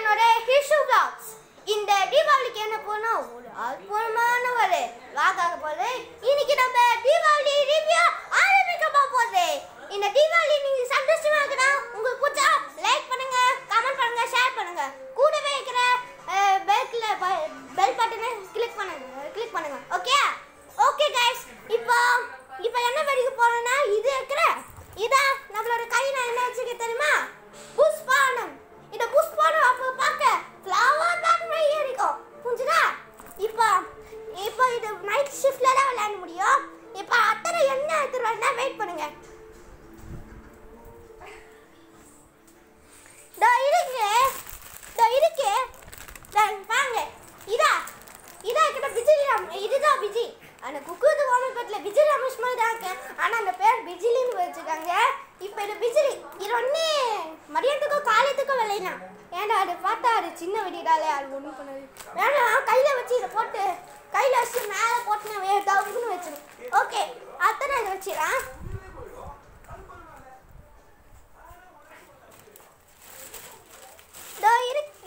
என்னோட ஹிஷு vlogs இந்த தீபாவளிக்கு என்ன போனோம் ஒரு அற்புதமான ஒரு வாகாக போகுது இன்னைக்கு நம்ம தீபாவளி ரிவ்யூ ஆரம்பிக்க போகுது இந்த தீபாவளி நீங்க சந்தோஷமா இருக்கணும் உங்களுக்கு பிடிச்சா லைக் பண்ணுங்க கமெண்ட் பண்ணுங்க ஷேர் பண்ணுங்க கூடவே இருக்கிற பெல்ல பெல் பட்டனை கிளிக் பண்ணுங்க கிளிக் பண்ணுங்க ஓகே ஓகே கைஸ் இப்போ இப்போ என்ன வெடிக்க போறோம்னா இது இருக்கிற இதான் நம்மளோட கையில என்ன வச்சுக்க தெரியுமா புஷ்பானம் இந்த புஷ்பானம் அப்போ பார்க்க ஃப்ளவர் பேக் மாதிரி இருக்கும் புரிஞ்சுதா இப்போ இப்போ இது நைட் ஷிஃப்ட்ல தான் விளையாட முடியும் இப்போ அத்தனை என்ன எடுத்துருவாங்க வெயிட் பண்ணுங்க இதோ இருக்கு இதோ இருக்கு இதோ பாருங்க இதா இதா கிட்ட பிஜிலி ராம் இதுதான் பிஜி அந்த குக்குது கோமல்பட்டில் பிஜிலி ரமேஷ் மாதிரி தான் இருக்கு ஆனால் அந்த பேர் பிஜிலின்னு வச்சுருக்காங்க இப்போ இது பிஜிலி இது ஒன்று மதியத்துக்கும் காலையத்துக்கும் விளையினா ஏன்டா அது பார்த்தா அது சின்ன வெடிடாலே அது ஒன்றும் பண்ணது வேணாம் கையில் வச்சு இதை போட்டு கையில் வச்சு மேலே போட்டு வே தவுன்னு வச்சிடும் ஓகே அத்தனை இதை வச்சிடலாம் இதோ இருக்கு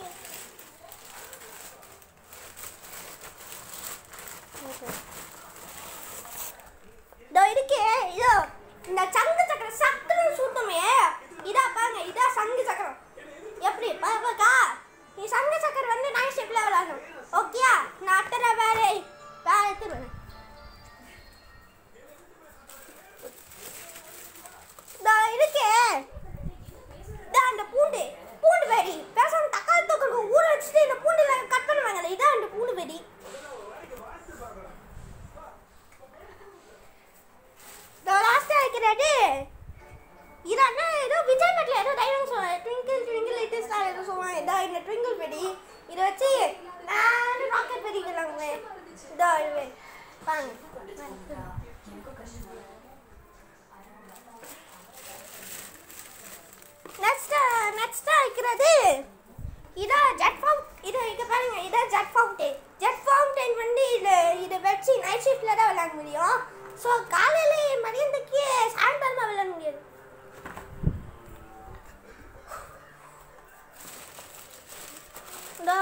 இதோ இருக்கே இதோ இந்த சங்கு சக்கரம் சக்கரம் சூட்டமே இதா பாருங்க இதா சங்கு சக்கரம் எப்படி பாப்பாக்கா நீ சங்கு சக்கரம் வந்து நைட் ஷிப்ல விளையாடணும் ஓகேயா நான் அத்தனை வேலை வேலை எடுத்துருவேன் இதோ இருக்கே இதா அந்த பூண்டு பூண்டு வெடி பேசாம தக்காளி தொக்கு ஊற வச்சுட்டு இந்த பூண்டுல கட் பண்ணுவாங்கல்ல இதான் அந்த பூண்டு வெடி லாஸ்ட்டாக இருக்கிறது இது அண்ணா ஏதோ விஜய் பட்டில் ஏதோ டைலாக் சொல்லுவாங்க ட்விங்கிள் ட்விங்கிள் லிட்டில் ஸ்டார் ஏதோ சொல்லுவாங்க இதோ இந்த ட்விங்கிள் வெடி இதை வச்சு நான் ராக்கெட் வெடி விளாங்க இதோ இது பாருங்க நெக்ஸ்ட் நெக்ஸ்ட்டாக இருக்கிறது இதா ஜெட் ஃபவுண்ட் இது இங்க பாருங்க இதா ஜெட் ஃபவுண்டைன் ஜெட் ஃபவுண்டைன் வந்து இது இது வச்சு நைட் ஷிஃப்ட்ல தான் விளையாட முடியும் ஸோ காலையில மதியத்துக்கு சாயந்தரமா விளையாட முடியாது இதோ.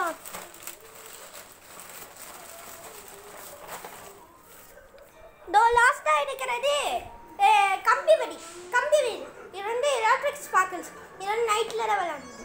இதோ லாஸ்டா இருக்கிறது அஹ், கம்பி வெடி கம்பி வெடி இது வந்து எலக்ட்ரிக் ஸ்பார்க்கிள்ஸ் இது வந்து நைட்ல தான் விளையாடணும்